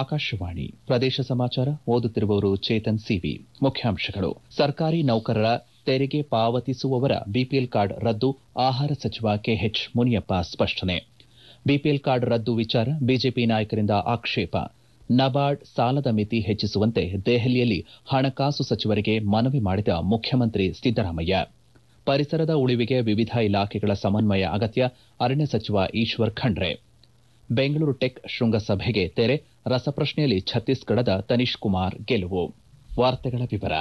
ಆಕಾಶವಾಣಿ ಪ್ರದೇಶ ಸಮಾಚಾರ ಓದುತ್ತಿರುವವರು ಚೇತನ್ ಸಿವಿ ಮುಖ್ಯಾಂಶಗಳು ಸರ್ಕಾರಿ ನೌಕರರ ತೆರಿಗೆ ಪಾವತಿಸುವವರ ಬಿಪಿಎಲ್ ಕಾರ್ಡ್ ರದ್ದು ಆಹಾರ ಸಚಿವ ಕೆಎಚ್ ಮುನಿಯಪ್ಪ ಸ್ಪಷ್ಟನೆ ಬಿಪಿಎಲ್ ಕಾರ್ಡ್ ರದ್ದು ವಿಚಾರ ಬಿಜೆಪಿ ನಾಯಕರಿಂದ ಆಕ್ಷೇಪ ನಬಾರ್ಡ್ ಸಾಲದ ಮಿತಿ ಹೆಚ್ಚಿಸುವಂತೆ ದೆಹಲಿಯಲ್ಲಿ ಹಣಕಾಸು ಸಚಿವರಿಗೆ ಮನವಿ ಮಾಡಿದ ಮುಖ್ಯಮಂತ್ರಿ ಸಿದ್ದರಾಮಯ್ಯ ಪರಿಸರದ ಉಳಿವಿಗೆ ವಿವಿಧ ಇಲಾಖೆಗಳ ಸಮನ್ವಯ ಅಗತ್ಯ ಅರಣ್ಯ ಸಚಿವ ಈಶ್ವರ್ ಖಂಡ್ರೆ ಬೆಂಗಳೂರು ಟೆಕ್ ಶೃಂಗಸಭೆಗೆ ತೆರೆ ರಸಪ್ರಶ್ನೆಯಲ್ಲಿ ಛತ್ತೀಸ್ಗಢದ ತನಿಷ್ ಕುಮಾರ್ ಗೆಲುವು ವಾರ್ತೆಗಳ ವಿವರ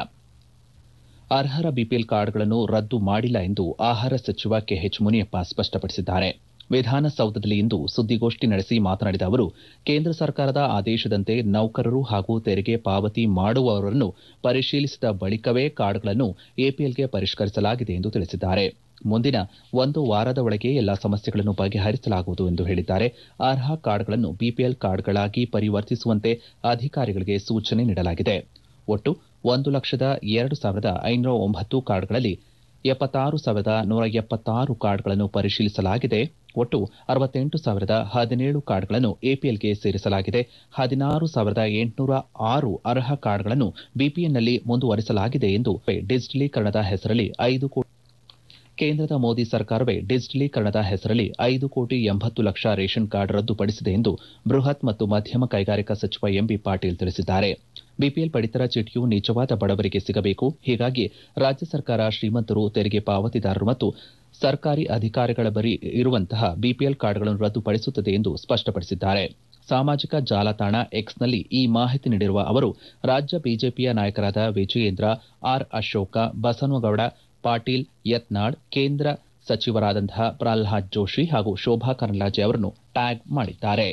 ಅರ್ಹರ ಬಿಪಿಎಲ್ ಕಾರ್ಡ್ಗಳನ್ನು ರದ್ದು ಮಾಡಿಲ್ಲ ಎಂದು ಆಹಾರ ಸಚಿವ ಕೆಎಚ್ ಮುನಿಯಪ್ಪ ಸ್ಪಷ್ಟಪಡಿಸಿದ್ದಾರೆ ವಿಧಾನಸೌಧದಲ್ಲಿ ಇಂದು ಸುದ್ದಿಗೋಷ್ಠಿ ನಡೆಸಿ ಮಾತನಾಡಿದ ಅವರು ಕೇಂದ್ರ ಸರ್ಕಾರದ ಆದೇಶದಂತೆ ನೌಕರರು ಹಾಗೂ ತೆರಿಗೆ ಪಾವತಿ ಮಾಡುವವರನ್ನು ಪರಿಶೀಲಿಸಿದ ಬಳಿಕವೇ ಕಾರ್ಡ್ಗಳನ್ನು ಎಪಿಎಲ್ಗೆ ಪರಿಷ್ಕರಿಸಲಾಗಿದೆ ಎಂದು ತಿಳಿಸಿದ್ದಾರೆ ಮುಂದಿನ ಒಂದು ವಾರದ ಒಳಗೆ ಎಲ್ಲಾ ಸಮಸ್ಯೆಗಳನ್ನು ಬಗೆಹರಿಸಲಾಗುವುದು ಎಂದು ಹೇಳಿದ್ದಾರೆ ಅರ್ಹ ಕಾರ್ಡ್ಗಳನ್ನು ಬಿಪಿಎಲ್ ಕಾರ್ಡ್ಗಳಾಗಿ ಪರಿವರ್ತಿಸುವಂತೆ ಅಧಿಕಾರಿಗಳಿಗೆ ಸೂಚನೆ ನೀಡಲಾಗಿದೆ ಒಟ್ಟು ಒಂದು ಲಕ್ಷದ ಎರಡು ಸಾವಿರದ ಐನೂರ ಒಂಬತ್ತು ಕಾರ್ಡ್ಗಳಲ್ಲಿ ಎಪ್ಪತ್ತಾರು ಸಾವಿರದ ನೂರ ಎಪ್ಪತ್ತಾರು ಕಾರ್ಡ್ಗಳನ್ನು ಪರಿಶೀಲಿಸಲಾಗಿದೆ ಒಟ್ಟು ಅರವತ್ತೆಂಟು ಸಾವಿರದ ಹದಿನೇಳು ಕಾರ್ಡ್ಗಳನ್ನು ಎಪಿಎಲ್ಗೆ ಸೇರಿಸಲಾಗಿದೆ ಹದಿನಾರು ಸಾವಿರದ ಎಂಟುನೂರ ಆರು ಅರ್ಹ ಕಾರ್ಡ್ಗಳನ್ನು ಬಿಪಿಎನ್ನಲ್ಲಿ ಮುಂದುವರಿಸಲಾಗಿದೆ ಎಂದು ಡಿಜಿಟಲೀಕರಣದ ಹೆಸರಲ್ಲಿ ಐದು ಕೋಟಿ ಕೇಂದ್ರದ ಮೋದಿ ಸರ್ಕಾರವೇ ಡಿಜಿಟಲೀಕರಣದ ಹೆಸರಲ್ಲಿ ಐದು ಕೋಟಿ ಎಂಬತ್ತು ಲಕ್ಷ ರೇಷನ್ ಕಾರ್ಡ್ ರದ್ದುಪಡಿಸಿದೆ ಎಂದು ಬೃಹತ್ ಮತ್ತು ಮಧ್ಯಮ ಕೈಗಾರಿಕಾ ಸಚಿವ ಎಂಬಿ ಪಾಟೀಲ್ ತಿಳಿಸಿದ್ದಾರೆ ಬಿಪಿಎಲ್ ಪಡಿತರ ಚೀಟಿಯು ನಿಜವಾದ ಬಡವರಿಗೆ ಸಿಗಬೇಕು ಹೀಗಾಗಿ ರಾಜ್ಯ ಸರ್ಕಾರ ಶ್ರೀಮಂತರು ತೆರಿಗೆ ಪಾವತಿದಾರರು ಮತ್ತು ಸರ್ಕಾರಿ ಅಧಿಕಾರಿಗಳ ಬಳಿ ಇರುವಂತಹ ಬಿಪಿಎಲ್ ಕಾರ್ಡ್ಗಳನ್ನು ರದ್ದುಪಡಿಸುತ್ತದೆ ಎಂದು ಸ್ಪಷ್ಟಪಡಿಸಿದ್ದಾರೆ ಸಾಮಾಜಿಕ ಜಾಲತಾಣ ಎಕ್ಸ್ನಲ್ಲಿ ಈ ಮಾಹಿತಿ ನೀಡಿರುವ ಅವರು ರಾಜ್ಯ ಬಿಜೆಪಿಯ ನಾಯಕರಾದ ವಿಜಯೇಂದ್ರ ಆರ್ ಅಶೋಕ ಬಸವನಗೌಡ ಪಾಟೀಲ್ ಯತ್ನಾಳ್ ಕೇಂದ್ರ ಸಚಿವರಾದಂತಹ ಪ್ರಹ್ಲಾದ್ ಜೋಶಿ ಹಾಗೂ ಶೋಭಾ ಕರಂದ್ಲಾಜೆ ಅವರನ್ನು ಟ್ಯಾಗ್ ಮಾಡಿದ್ದಾರೆ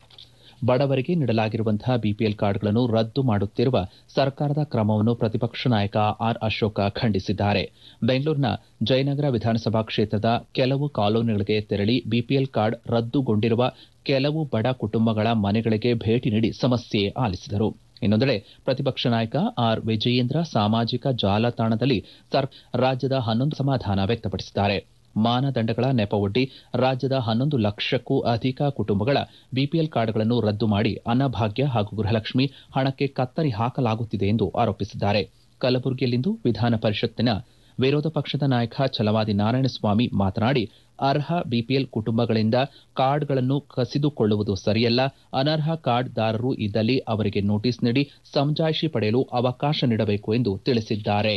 ಬಡವರಿಗೆ ನೀಡಲಾಗಿರುವಂತಹ ಬಿಪಿಎಲ್ ಕಾರ್ಡ್ಗಳನ್ನು ರದ್ದು ಮಾಡುತ್ತಿರುವ ಸರ್ಕಾರದ ಕ್ರಮವನ್ನು ಪ್ರತಿಪಕ್ಷ ನಾಯಕ ಆರ್ ಅಶೋಕ ಖಂಡಿಸಿದ್ದಾರೆ ಬೆಂಗಳೂರಿನ ಜಯನಗರ ವಿಧಾನಸಭಾ ಕ್ಷೇತ್ರದ ಕೆಲವು ಕಾಲೋನಿಗಳಿಗೆ ತೆರಳಿ ಬಿಪಿಎಲ್ ಕಾರ್ಡ್ ರದ್ದುಗೊಂಡಿರುವ ಕೆಲವು ಬಡ ಕುಟುಂಬಗಳ ಮನೆಗಳಿಗೆ ಭೇಟಿ ನೀಡಿ ಸಮಸ್ಯೆ ಆಲಿಸಿದರು ಇನ್ನೊಂದೆಡೆ ಪ್ರತಿಪಕ್ಷ ನಾಯಕ ಆರ್ ವಿಜಯೇಂದ್ರ ಸಾಮಾಜಿಕ ಜಾಲತಾಣದಲ್ಲಿ ರಾಜ್ಯದ ಹನ್ನೊಂದು ಸಮಾಧಾನ ವ್ಯಕ್ತಪಡಿಸಿದ್ದಾರೆ ಮಾನದಂಡಗಳ ನೆಪವೊಡ್ಡಿ ರಾಜ್ಯದ ಹನ್ನೊಂದು ಲಕ್ಷಕ್ಕೂ ಅಧಿಕ ಕುಟುಂಬಗಳ ಬಿಪಿಎಲ್ ಕಾರ್ಡ್ಗಳನ್ನು ರದ್ದು ಮಾಡಿ ಅನ್ನಭಾಗ್ಯ ಹಾಗೂ ಗೃಹಲಕ್ಷ್ಮಿ ಹಣಕ್ಕೆ ಕತ್ತರಿ ಹಾಕಲಾಗುತ್ತಿದೆ ಎಂದು ಆರೋಪಿಸಿದ್ದಾರೆ ಕಲಬುರಗಿಯಲ್ಲಿಂದು ವಿಧಾನ ಪರಿಷತ್ತಿನ ವಿರೋಧ ಪಕ್ಷದ ನಾಯಕ ಛಲವಾದಿ ನಾರಾಯಣಸ್ವಾಮಿ ಮಾತನಾಡಿ ಅರ್ಹ ಬಿಪಿಎಲ್ ಕುಟುಂಬಗಳಿಂದ ಕಾರ್ಡ್ಗಳನ್ನು ಕಸಿದುಕೊಳ್ಳುವುದು ಸರಿಯಲ್ಲ ಅನರ್ಹ ಕಾರ್ಡ್ದಾರರು ಇದ್ದಲ್ಲಿ ಅವರಿಗೆ ನೋಟಿಸ್ ನೀಡಿ ಸಮಜಾಯಿಷಿ ಪಡೆಯಲು ಅವಕಾಶ ನೀಡಬೇಕು ಎಂದು ತಿಳಿಸಿದ್ದಾರೆ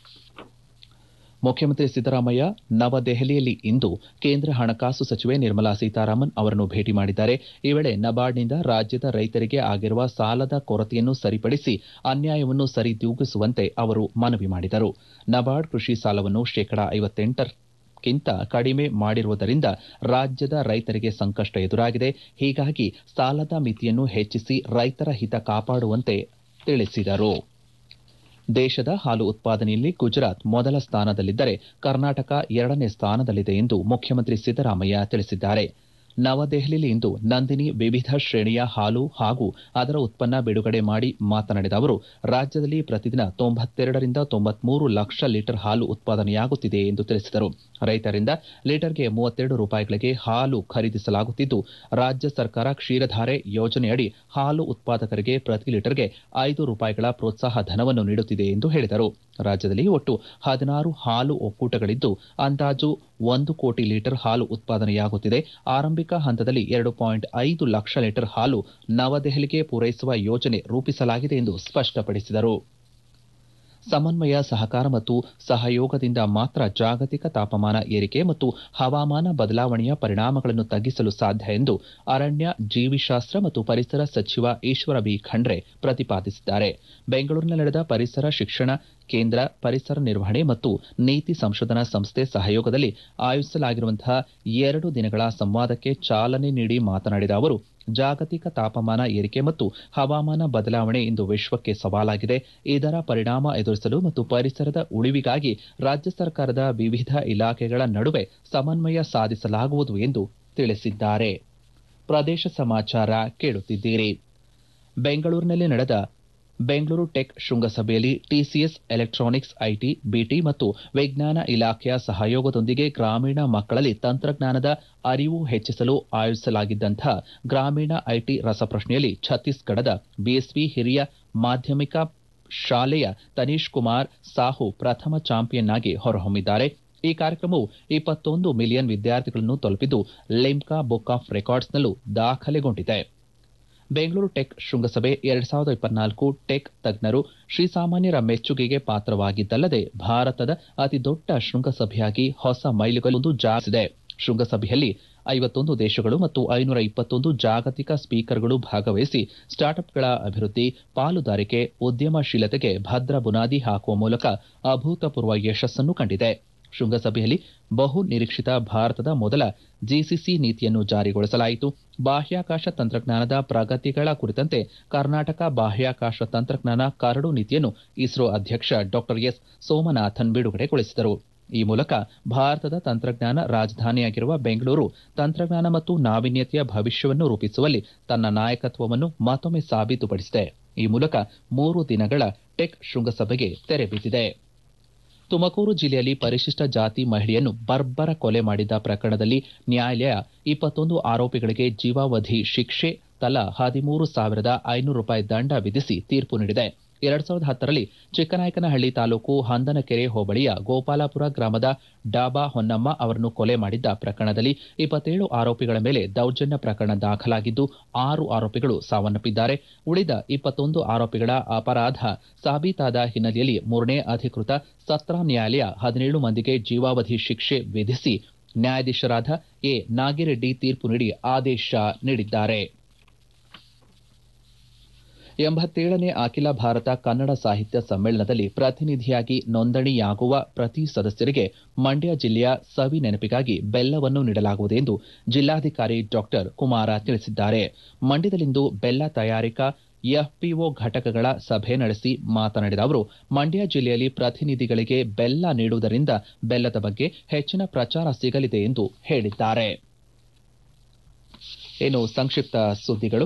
ಮುಖ್ಯಮಂತ್ರಿ ಸಿದ್ದರಾಮಯ್ಯ ನವದೆಹಲಿಯಲ್ಲಿ ಇಂದು ಕೇಂದ್ರ ಹಣಕಾಸು ಸಚಿವೆ ನಿರ್ಮಲಾ ಸೀತಾರಾಮನ್ ಅವರನ್ನು ಭೇಟಿ ಮಾಡಿದ್ದಾರೆ ಈ ವೇಳೆ ನಬಾರ್ಡ್ನಿಂದ ರಾಜ್ಯದ ರೈತರಿಗೆ ಆಗಿರುವ ಸಾಲದ ಕೊರತೆಯನ್ನು ಸರಿಪಡಿಸಿ ಅನ್ಯಾಯವನ್ನು ಸರಿದೂಗಿಸುವಂತೆ ಅವರು ಮನವಿ ಮಾಡಿದರು ನಬಾರ್ಡ್ ಕೃಷಿ ಸಾಲವನ್ನು ಶೇಕಡಾ ಐವತ್ತೆಂಟರ ಕ್ಕಿಂತ ಕಡಿಮೆ ಮಾಡಿರುವುದರಿಂದ ರಾಜ್ಯದ ರೈತರಿಗೆ ಸಂಕಷ್ಟ ಎದುರಾಗಿದೆ ಹೀಗಾಗಿ ಸಾಲದ ಮಿತಿಯನ್ನು ಹೆಚ್ಚಿಸಿ ರೈತರ ಹಿತ ಕಾಪಾಡುವಂತೆ ತಿಳಿಸಿದರು ದೇಶದ ಹಾಲು ಉತ್ಪಾದನೆಯಲ್ಲಿ ಗುಜರಾತ್ ಮೊದಲ ಸ್ಥಾನದಲ್ಲಿದ್ದರೆ ಕರ್ನಾಟಕ ಎರಡನೇ ಸ್ಥಾನದಲ್ಲಿದೆ ಎಂದು ಮುಖ್ಯಮಂತ್ರಿ ಸಿದ್ದರಾಮಯ್ಯ ತಿಳಿಸಿದ್ದಾರೆ ನವದೆಹಲಿಯಲ್ಲಿ ಇಂದು ನಂದಿನಿ ವಿವಿಧ ಶ್ರೇಣಿಯ ಹಾಲು ಹಾಗೂ ಅದರ ಉತ್ಪನ್ನ ಬಿಡುಗಡೆ ಮಾಡಿ ಮಾತನಾಡಿದ ಅವರು ರಾಜ್ಯದಲ್ಲಿ ಪ್ರತಿದಿನ ತೊಂಬತ್ತೆರಡರಿಂದ ತೊಂಬತ್ಮೂರು ಲಕ್ಷ ಲೀಟರ್ ಹಾಲು ಉತ್ಪಾದನೆಯಾಗುತ್ತಿದೆ ಎಂದು ತಿಳಿಸಿದರು ರೈತರಿಂದ ಲೀಟರ್ಗೆ ಮೂವತ್ತೆರಡು ರೂಪಾಯಿಗಳಿಗೆ ಹಾಲು ಖರೀದಿಸಲಾಗುತ್ತಿದ್ದು ರಾಜ್ಯ ಸರ್ಕಾರ ಕ್ಷೀರಧಾರೆ ಯೋಜನೆಯಡಿ ಹಾಲು ಉತ್ಪಾದಕರಿಗೆ ಪ್ರತಿ ಲೀಟರ್ಗೆ ಐದು ರೂಪಾಯಿಗಳ ಪ್ರೋತ್ಸಾಹ ಧನವನ್ನು ನೀಡುತ್ತಿದೆ ಎಂದು ಹೇಳಿದರು ರಾಜ್ಯದಲ್ಲಿ ಒಟ್ಟು ಹದಿನಾರು ಹಾಲು ಒಕ್ಕೂಟಗಳಿದ್ದು ಅಂದಾಜು ಒಂದು ಕೋಟಿ ಲೀಟರ್ ಹಾಲು ಉತ್ಪಾದನೆಯಾಗುತ್ತಿದೆ ಆರಂಭಿಕ ಹಂತದಲ್ಲಿ ಎರಡು ಪಾಯಿಂಟ್ ಐದು ಲಕ್ಷ ಲೀಟರ್ ಹಾಲು ನವದೆಹಲಿಗೆ ಪೂರೈಸುವ ಯೋಜನೆ ರೂಪಿಸಲಾಗಿದೆ ಎಂದು ಸ್ಪಷ್ಟಪಡಿಸಿದರು ಸಮನ್ವಯ ಸಹಕಾರ ಮತ್ತು ಸಹಯೋಗದಿಂದ ಮಾತ್ರ ಜಾಗತಿಕ ತಾಪಮಾನ ಏರಿಕೆ ಮತ್ತು ಹವಾಮಾನ ಬದಲಾವಣೆಯ ಪರಿಣಾಮಗಳನ್ನು ತಗ್ಗಿಸಲು ಸಾಧ್ಯ ಎಂದು ಅರಣ್ಯ ಜೀವಿಶಾಸ್ತ್ರ ಮತ್ತು ಪರಿಸರ ಸಚಿವ ಈಶ್ವರ ಬಿ ಖಂಡ್ರೆ ಪ್ರತಿಪಾದಿಸಿದ್ದಾರೆ ಬೆಂಗಳೂರಿನಲ್ಲಿ ನಡೆದ ಪರಿಸರ ಶಿಕ್ಷಣ ಕೇಂದ್ರ ಪರಿಸರ ನಿರ್ವಹಣೆ ಮತ್ತು ನೀತಿ ಸಂಶೋಧನಾ ಸಂಸ್ಥೆ ಸಹಯೋಗದಲ್ಲಿ ಆಯೋಜಿಸಲಾಗಿರುವಂತಹ ಎರಡು ದಿನಗಳ ಸಂವಾದಕ್ಕೆ ಚಾಲನೆ ನೀಡಿ ಮಾತನಾಡಿದ ಅವರು ಜಾಗತಿಕ ತಾಪಮಾನ ಏರಿಕೆ ಮತ್ತು ಹವಾಮಾನ ಬದಲಾವಣೆ ಇಂದು ವಿಶ್ವಕ್ಕೆ ಸವಾಲಾಗಿದೆ ಇದರ ಪರಿಣಾಮ ಎದುರಿಸಲು ಮತ್ತು ಪರಿಸರದ ಉಳಿವಿಗಾಗಿ ರಾಜ್ಯ ಸರ್ಕಾರದ ವಿವಿಧ ಇಲಾಖೆಗಳ ನಡುವೆ ಸಮನ್ವಯ ಸಾಧಿಸಲಾಗುವುದು ಎಂದು ತಿಳಿಸಿದ್ದಾರೆ ಪ್ರದೇಶ ಸಮಾಚಾರ ಕೇಳುತ್ತಿದ್ದೀರಿ ಬೆಂಗಳೂರಿನಲ್ಲಿ ನಡೆದ ಬೆಂಗಳೂರು ಟೆಕ್ ಶೃಂಗಸಭೆಯಲ್ಲಿ ಟಿಸಿಎಸ್ ಎಲೆಕ್ಟ್ರಾನಿಕ್ಸ್ ಐಟಿ ಬಿಟಿ ಮತ್ತು ವಿಜ್ಞಾನ ಇಲಾಖೆಯ ಸಹಯೋಗದೊಂದಿಗೆ ಗ್ರಾಮೀಣ ಮಕ್ಕಳಲ್ಲಿ ತಂತ್ರಜ್ಞಾನದ ಅರಿವು ಹೆಚ್ಚಿಸಲು ಆಯೋಜಿಸಲಾಗಿದ್ದಂತಹ ಗ್ರಾಮೀಣ ಐಟಿ ರಸಪ್ರಶ್ನೆಯಲ್ಲಿ ಛತ್ತೀಸ್ಗಢದ ಬಿಎಸ್ವಿ ಹಿರಿಯ ಮಾಧ್ಯಮಿಕ ಶಾಲೆಯ ತನೀಶ್ ಕುಮಾರ್ ಸಾಹು ಪ್ರಥಮ ಚಾಂಪಿಯನ್ ಆಗಿ ಹೊರಹೊಮ್ಮಿದ್ದಾರೆ ಈ ಕಾರ್ಯಕ್ರಮವು ಇಪ್ಪತ್ತೊಂದು ಮಿಲಿಯನ್ ವಿದ್ಯಾರ್ಥಿಗಳನ್ನು ತಲುಪಿದ್ದು ಲಿಮ್ಕಾ ಬುಕ್ ಆಫ್ ರೆಕಾರ್ಡ್ಸ್ನಲ್ಲೂ ದಾಖಲೆಗೊಂಡಿದೆ ಬೆಂಗಳೂರು ಟೆಕ್ ಶೃಂಗಸಭೆ ಎರಡ್ ಸಾವಿರದ ಇಪ್ಪತ್ನಾಲ್ಕು ಟೆಕ್ ತಜ್ಞರು ಶ್ರೀಸಾಮಾನ್ಯರ ಮೆಚ್ಚುಗೆಗೆ ಪಾತ್ರವಾಗಿದ್ದಲ್ಲದೆ ಭಾರತದ ಅತಿದೊಡ್ಡ ಶೃಂಗಸಭೆಯಾಗಿ ಹೊಸ ಮೈಲುಗಲ್ಲೊಂದು ಜಾರಿಸಿದೆ ಶೃಂಗಸಭೆಯಲ್ಲಿ ಐವತ್ತೊಂದು ದೇಶಗಳು ಮತ್ತು ಐನೂರ ಇಪ್ಪತ್ತೊಂದು ಜಾಗತಿಕ ಸ್ಪೀಕರ್ಗಳು ಭಾಗವಹಿಸಿ ಸ್ಟಾರ್ಟ್ಅಪ್ಗಳ ಅಭಿವೃದ್ಧಿ ಪಾಲುದಾರಿಕೆ ಉದ್ಯಮಶೀಲತೆಗೆ ಭದ್ರ ಬುನಾದಿ ಹಾಕುವ ಮೂಲಕ ಅಭೂತಪೂರ್ವ ಯಶಸ್ಸನ್ನು ಕಂಡಿದೆ ಶೃಂಗಸಭೆಯಲ್ಲಿ ಬಹು ನಿರೀಕ್ಷಿತ ಭಾರತದ ಮೊದಲ ಜಿಸಿಸಿ ನೀತಿಯನ್ನು ಜಾರಿಗೊಳಿಸಲಾಯಿತು ಬಾಹ್ಯಾಕಾಶ ತಂತ್ರಜ್ಞಾನದ ಪ್ರಗತಿಗಳ ಕುರಿತಂತೆ ಕರ್ನಾಟಕ ಬಾಹ್ಯಾಕಾಶ ತಂತ್ರಜ್ಞಾನ ಕರಡು ನೀತಿಯನ್ನು ಇಸ್ರೋ ಅಧ್ಯಕ್ಷ ಡಾ ಎಸ್ ಸೋಮನಾಥನ್ ಬಿಡುಗಡೆಗೊಳಿಸಿದರು ಈ ಮೂಲಕ ಭಾರತದ ತಂತ್ರಜ್ಞಾನ ರಾಜಧಾನಿಯಾಗಿರುವ ಬೆಂಗಳೂರು ತಂತ್ರಜ್ಞಾನ ಮತ್ತು ನಾವೀನ್ಯತೆಯ ಭವಿಷ್ಯವನ್ನು ರೂಪಿಸುವಲ್ಲಿ ತನ್ನ ನಾಯಕತ್ವವನ್ನು ಮತ್ತೊಮ್ಮೆ ಸಾಬೀತುಪಡಿಸಿದೆ ಈ ಮೂಲಕ ಮೂರು ದಿನಗಳ ಟೆಕ್ ಶೃಂಗಸಭೆಗೆ ತೆರೆ ಬಿದ್ದಿದೆ ತುಮಕೂರು ಜಿಲ್ಲೆಯಲ್ಲಿ ಪರಿಶಿಷ್ಟ ಜಾತಿ ಮಹಿಳೆಯನ್ನು ಬರ್ಬರ ಕೊಲೆ ಮಾಡಿದ್ದ ಪ್ರಕರಣದಲ್ಲಿ ನ್ಯಾಯಾಲಯ ಇಪ್ಪತ್ತೊಂದು ಆರೋಪಿಗಳಿಗೆ ಜೀವಾವಧಿ ಶಿಕ್ಷೆ ತಲಾ ಹದಿಮೂರು ಸಾವಿರದ ಐನೂರು ರೂಪಾಯಿ ದಂಡ ವಿಧಿಸಿ ತೀರ್ಪು ನೀಡಿದೆ ಎರಡ್ ಸಾವಿರದ ಹತ್ತರಲ್ಲಿ ಚಿಕ್ಕನಾಯಕನಹಳ್ಳಿ ತಾಲೂಕು ಹಂದನಕೆರೆ ಹೋಬಳಿಯ ಗೋಪಾಲಪುರ ಗ್ರಾಮದ ಡಾಬಾ ಹೊನ್ನಮ್ಮ ಅವರನ್ನು ಕೊಲೆ ಮಾಡಿದ್ದ ಪ್ರಕರಣದಲ್ಲಿ ಇಪ್ಪತ್ತೇಳು ಆರೋಪಿಗಳ ಮೇಲೆ ದೌರ್ಜನ್ಯ ಪ್ರಕರಣ ದಾಖಲಾಗಿದ್ದು ಆರು ಆರೋಪಿಗಳು ಸಾವನ್ನಪ್ಪಿದ್ದಾರೆ ಉಳಿದ ಇಪ್ಪತ್ತೊಂದು ಆರೋಪಿಗಳ ಅಪರಾಧ ಸಾಬೀತಾದ ಹಿನ್ನೆಲೆಯಲ್ಲಿ ಮೂರನೇ ಅಧಿಕೃತ ಸತ್ರ ನ್ಯಾಯಾಲಯ ಹದಿನೇಳು ಮಂದಿಗೆ ಜೀವಾವಧಿ ಶಿಕ್ಷೆ ವಿಧಿಸಿ ನ್ಯಾಯಾಧೀಶರಾದ ಎ ನಾಗಿರೆಡ್ಡಿ ತೀರ್ಪು ನೀಡಿ ಆದೇಶ ನೀಡಿದ್ದಾರೆ ಎಂಬತ್ತೇಳನೇ ಅಖಿಲ ಭಾರತ ಕನ್ನಡ ಸಾಹಿತ್ಯ ಸಮ್ಮೇಳನದಲ್ಲಿ ಪ್ರತಿನಿಧಿಯಾಗಿ ನೋಂದಣಿಯಾಗುವ ಪ್ರತಿ ಸದಸ್ಯರಿಗೆ ಮಂಡ್ಯ ಜಿಲ್ಲೆಯ ಸವಿ ನೆನಪಿಗಾಗಿ ಬೆಲ್ಲವನ್ನು ನೀಡಲಾಗುವುದು ಎಂದು ಜಿಲ್ಲಾಧಿಕಾರಿ ಡಾಕ್ಟರ್ ಕುಮಾರ ತಿಳಿಸಿದ್ದಾರೆ ಮಂಡ್ಯದಲ್ಲಿಂದು ಬೆಲ್ಲ ತಯಾರಿಕಾ ಎಫ್ಪಿಒ ಘಟಕಗಳ ಸಭೆ ನಡೆಸಿ ಮಾತನಾಡಿದ ಅವರು ಮಂಡ್ಯ ಜಿಲ್ಲೆಯಲ್ಲಿ ಪ್ರತಿನಿಧಿಗಳಿಗೆ ಬೆಲ್ಲ ನೀಡುವುದರಿಂದ ಬೆಲ್ಲದ ಬಗ್ಗೆ ಹೆಚ್ಚಿನ ಪ್ರಚಾರ ಸಿಗಲಿದೆ ಎಂದು ಹೇಳಿದ್ದಾರೆ ಇನ್ನು ಸಂಕ್ಷಿಪ್ತ ಸುದ್ದಿಗಳು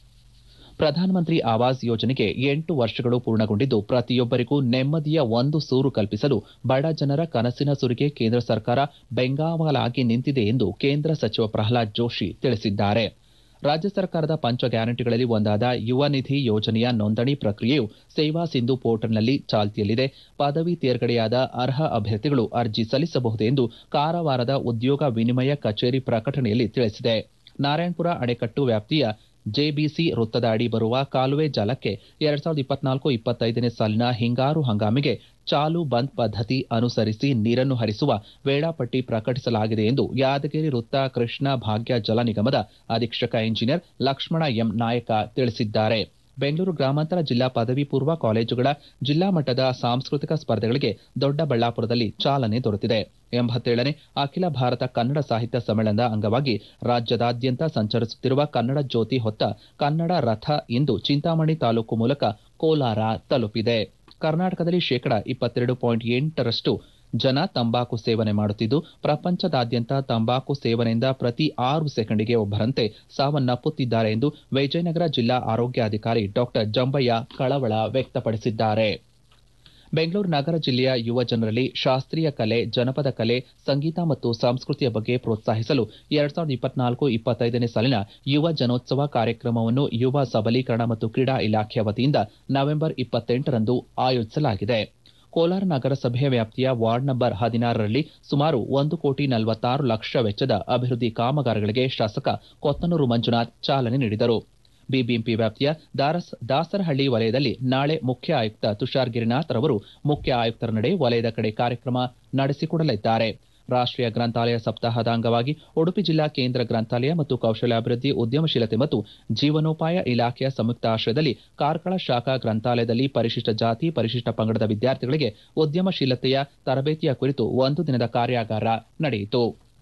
ಪ್ರಧಾನಮಂತ್ರಿ ಆವಾಸ್ ಯೋಜನೆಗೆ ಎಂಟು ವರ್ಷಗಳು ಪೂರ್ಣಗೊಂಡಿದ್ದು ಪ್ರತಿಯೊಬ್ಬರಿಗೂ ನೆಮ್ಮದಿಯ ಒಂದು ಸೂರು ಕಲ್ಪಿಸಲು ಬಡ ಜನರ ಕನಸಿನ ಸುರಿಗೆ ಕೇಂದ್ರ ಸರ್ಕಾರ ಬೆಂಗಾವಲಾಗಿ ನಿಂತಿದೆ ಎಂದು ಕೇಂದ್ರ ಸಚಿವ ಪ್ರಹ್ಲಾದ್ ಜೋಶಿ ತಿಳಿಸಿದ್ದಾರೆ ರಾಜ್ಯ ಸರ್ಕಾರದ ಪಂಚ ಗ್ಯಾರಂಟಿಗಳಲ್ಲಿ ಒಂದಾದ ಯುವ ನಿಧಿ ಯೋಜನೆಯ ನೋಂದಣಿ ಪ್ರಕ್ರಿಯೆಯು ಸೇವಾ ಸಿಂಧು ಪೋರ್ಟಲ್ನಲ್ಲಿ ಚಾಲ್ತಿಯಲ್ಲಿದೆ ಪದವಿ ತೇರ್ಗಡೆಯಾದ ಅರ್ಹ ಅಭ್ಯರ್ಥಿಗಳು ಅರ್ಜಿ ಸಲ್ಲಿಸಬಹುದು ಎಂದು ಕಾರವಾರದ ಉದ್ಯೋಗ ವಿನಿಮಯ ಕಚೇರಿ ಪ್ರಕಟಣೆಯಲ್ಲಿ ತಿಳಿಸಿದೆ ನಾರಾಯಣಪುರ ಅಣೆಕಟ್ಟು ವ್ಯಾಪ್ತಿಯ ಜೆಬಿಸಿ ವೃತ್ತದ ಅಡಿ ಬರುವ ಕಾಲುವೆ ಜಾಲಕ್ಕೆ ಎರಡ್ ಸಾವಿರದ ಇಪ್ಪತ್ನಾಲ್ಕು ಇಪ್ಪತ್ತೈದನೇ ಸಾಲಿನ ಹಿಂಗಾರು ಹಂಗಾಮಿಗೆ ಚಾಲು ಬಂದ್ ಪದ್ಧತಿ ಅನುಸರಿಸಿ ನೀರನ್ನು ಹರಿಸುವ ವೇಳಾಪಟ್ಟಿ ಪ್ರಕಟಿಸಲಾಗಿದೆ ಎಂದು ಯಾದಗಿರಿ ವೃತ್ತ ಕೃಷ್ಣ ಭಾಗ್ಯ ಜಲ ನಿಗಮದ ಅಧೀಕ್ಷಕ ಇಂಜಿನಿಯರ್ ಲಕ್ಷ್ಮಣ ಎಂ ನಾಯಕ ತಿಳಿಸಿದ್ದಾರೆ ಬೆಂಗಳೂರು ಗ್ರಾಮಾಂತರ ಜಿಲ್ಲಾ ಪದವಿ ಪೂರ್ವ ಕಾಲೇಜುಗಳ ಜಿಲ್ಲಾ ಮಟ್ಟದ ಸಾಂಸ್ಕೃತಿಕ ಸ್ಪರ್ಧೆಗಳಿಗೆ ದೊಡ್ಡಬಳ್ಳಾಪುರದಲ್ಲಿ ಚಾಲನೆ ದೊರೆತಿದೆ ಎಂಬತ್ತೇಳನೇ ಅಖಿಲ ಭಾರತ ಕನ್ನಡ ಸಾಹಿತ್ಯ ಸಮ್ಮೇಳನದ ಅಂಗವಾಗಿ ರಾಜ್ಯದಾದ್ಯಂತ ಸಂಚರಿಸುತ್ತಿರುವ ಕನ್ನಡ ಜ್ಯೋತಿ ಹೊತ್ತ ಕನ್ನಡ ರಥ ಇಂದು ಚಿಂತಾಮಣಿ ತಾಲೂಕು ಮೂಲಕ ಕೋಲಾರ ತಲುಪಿದೆ ಕರ್ನಾಟಕದಲ್ಲಿ ಶೇಕಡ ಇಪ್ಪತ್ತೆರಡು ಪಾಯಿಂಟ್ ಎಂಟರಷ್ಟು ಜನ ತಂಬಾಕು ಸೇವನೆ ಮಾಡುತ್ತಿದ್ದು ಪ್ರಪಂಚದಾದ್ಯಂತ ತಂಬಾಕು ಸೇವನೆಯಿಂದ ಪ್ರತಿ ಆರು ಸೆಕೆಂಡಿಗೆ ಒಬ್ಬರಂತೆ ಸಾವನ್ನಪ್ಪುತ್ತಿದ್ದಾರೆ ಎಂದು ವಿಜಯನಗರ ಜಿಲ್ಲಾ ಆರೋಗ್ಯಾಧಿಕಾರಿ ಡಾಕ್ಟರ್ ಜಂಬಯ್ಯ ಕಳವಳ ವ್ಯಕ್ತಪಡಿಸಿದ್ದಾರೆ ಬೆಂಗಳೂರು ನಗರ ಜಿಲ್ಲೆಯ ಯುವ ಜನರಲ್ಲಿ ಶಾಸ್ತ್ರೀಯ ಕಲೆ ಜನಪದ ಕಲೆ ಸಂಗೀತ ಮತ್ತು ಸಂಸ್ಕೃತಿಯ ಬಗ್ಗೆ ಪ್ರೋತ್ಸಾಹಿಸಲು ಎರಡ್ ಸಾವಿರದ ಇಪ್ಪತ್ನಾಲ್ಕು ಇಪ್ಪತ್ತೈದನೇ ಸಾಲಿನ ಯುವ ಜನೋತ್ಸವ ಕಾರ್ಯಕ್ರಮವನ್ನು ಯುವ ಸಬಲೀಕರಣ ಮತ್ತು ಕ್ರೀಡಾ ಇಲಾಖೆಯ ವತಿಯಿಂದ ನವೆಂಬರ್ ಇಪ್ಪತ್ತೆಂಟರಂದು ಆಯೋಜಿಸಲಾಗಿದೆ ಕೋಲಾರ ನಗರಸಭೆಯ ವ್ಯಾಪ್ತಿಯ ವಾರ್ಡ್ ನಂಬರ್ ಹದಿನಾರರಲ್ಲಿ ಸುಮಾರು ಒಂದು ಕೋಟಿ ನಲವತ್ತಾರು ಲಕ್ಷ ವೆಚ್ಚದ ಅಭಿವೃದ್ಧಿ ಕಾಮಗಾರಿಗಳಿಗೆ ಶಾಸಕ ಕೊತ್ತನೂರು ಮಂಜುನಾಥ್ ಚಾಲನೆ ನೀಡಿದರು ಬಿಬಿಎಂಪಿ ವ್ಯಾಪ್ತಿಯ ದಾರಸ್ ದಾಸರಹಳ್ಳಿ ವಲಯದಲ್ಲಿ ನಾಳೆ ಮುಖ್ಯ ಆಯುಕ್ತ ತುಷಾರ್ ಗಿರಿನಾಥ್ ರವರು ಮುಖ್ಯ ಆಯುಕ್ತರ ನಡೆ ವಲಯದ ಕಡೆ ಕಾರ್ಯಕ್ರಮ ನಡೆಸಿಕೊಡಲಿದ್ದಾರೆ ರಾಷ್ಟ್ರೀಯ ಗ್ರಂಥಾಲಯ ಸಪ್ತಾಹದ ಅಂಗವಾಗಿ ಉಡುಪಿ ಜಿಲ್ಲಾ ಕೇಂದ್ರ ಗ್ರಂಥಾಲಯ ಮತ್ತು ಕೌಶಲ್ಯಾಭಿವೃದ್ಧಿ ಉದ್ಯಮಶೀಲತೆ ಮತ್ತು ಜೀವನೋಪಾಯ ಇಲಾಖೆಯ ಸಂಯುಕ್ತ ಆಶ್ರಯದಲ್ಲಿ ಕಾರ್ಕಳ ಶಾಖಾ ಗ್ರಂಥಾಲಯದಲ್ಲಿ ಪರಿಶಿಷ್ಟ ಜಾತಿ ಪರಿಶಿಷ್ಟ ಪಂಗಡದ ವಿದ್ಯಾರ್ಥಿಗಳಿಗೆ ಉದ್ಯಮಶೀಲತೆಯ ತರಬೇತಿಯ ಕುರಿತು ಒಂದು ದಿನದ ಕಾರ್ಯಾಗಾರ ನಡೆಯಿತು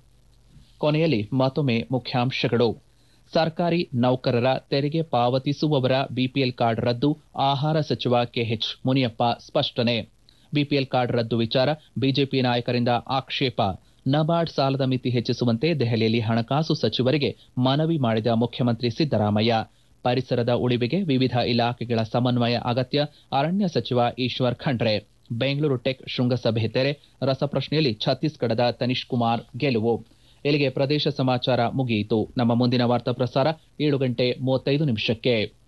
ಕೊನೆಯಲ್ಲಿ ಮತ್ತೊಮ್ಮೆ ಮುಖ್ಯಾಂಶಗಳು ಸರ್ಕಾರಿ ನೌಕರರ ತೆರಿಗೆ ಪಾವತಿಸುವವರ ಬಿಪಿಎಲ್ ಕಾರ್ಡ್ ರದ್ದು ಆಹಾರ ಸಚಿವ ಕೆಎಚ್ ಮುನಿಯಪ್ಪ ಸ್ಪಷ್ಟನೆ ಬಿಪಿಎಲ್ ಕಾರ್ಡ್ ರದ್ದು ವಿಚಾರ ಬಿಜೆಪಿ ನಾಯಕರಿಂದ ಆಕ್ಷೇಪ ನಬಾರ್ಡ್ ಸಾಲದ ಮಿತಿ ಹೆಚ್ಚಿಸುವಂತೆ ದೆಹಲಿಯಲ್ಲಿ ಹಣಕಾಸು ಸಚಿವರಿಗೆ ಮನವಿ ಮಾಡಿದ ಮುಖ್ಯಮಂತ್ರಿ ಸಿದ್ದರಾಮಯ್ಯ ಪರಿಸರದ ಉಳಿವಿಗೆ ವಿವಿಧ ಇಲಾಖೆಗಳ ಸಮನ್ವಯ ಅಗತ್ಯ ಅರಣ್ಯ ಸಚಿವ ಈಶ್ವರ್ ಖಂಡ್ರೆ ಬೆಂಗಳೂರು ಟೆಕ್ ಶೃಂಗಸಭೆ ತೆರೆ ರಸಪ್ರಶ್ನೆಯಲ್ಲಿ ಛತ್ತೀಸ್ಗಢದ ತನಿಷ್ ಕುಮಾರ್ ಗೆಲುವು ಇಲ್ಲಿಗೆ ಪ್ರದೇಶ ಸಮಾಚಾರ ಮುಗಿಯಿತು ನಮ್ಮ ಮುಂದಿನ ವಾರ್ತಾ ಪ್ರಸಾರ ಏಳು ಗಂಟೆ ಮೂವತ್ತೈದು ನಿಮಿಷಕ್ಕೆ